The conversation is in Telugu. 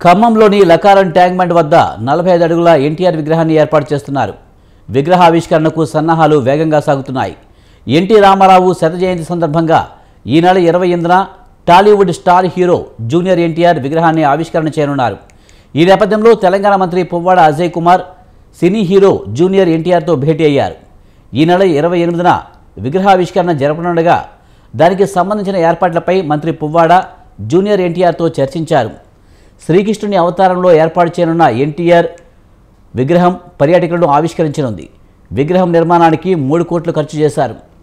ఖమ్మంలోని లకారం ట్యాంక్ బండ్ వద్ద నలభై ఐదు అడుగుల ఎన్టీఆర్ విగ్రహాన్ని ఏర్పాటు చేస్తున్నారు విగ్రహ ఆవిష్కరణకు సన్నాహాలు వేగంగా సాగుతున్నాయి ఎన్టీ రామారావు శత జయంతి సందర్భంగా ఈ నెల ఇరవై ఎనిమిదిన Tollywood star hero junior NTR విగ్రహాన్ని ఆవిష్కరణ చేయనున్నారు ఈ నేపథ్యంలో తెలంగాణ మంత్రి పువ్వాడ అజయ్ కుమార్ సినీ హీరో జూనియర్ ఎన్టీఆర్తో భేటీ అయ్యారు ఈ నెల ఇరవై ఎనిమిదిన విగ్రహావిష్కరణ జరపనుండగా దానికి సంబంధించిన ఏర్పాట్లపై మంత్రి పువ్వాడ జూనియర్ ఎన్టీఆర్తో చర్చించారు శ్రీకృష్ణుని అవతారంలో ఏర్పాటు చేయనున్న ఎన్టీఆర్ విగ్రహం పర్యాటకులను ఆవిష్కరించనుంది విగ్రహం నిర్మాణానికి మూడు కోట్లు ఖర్చు చేశారు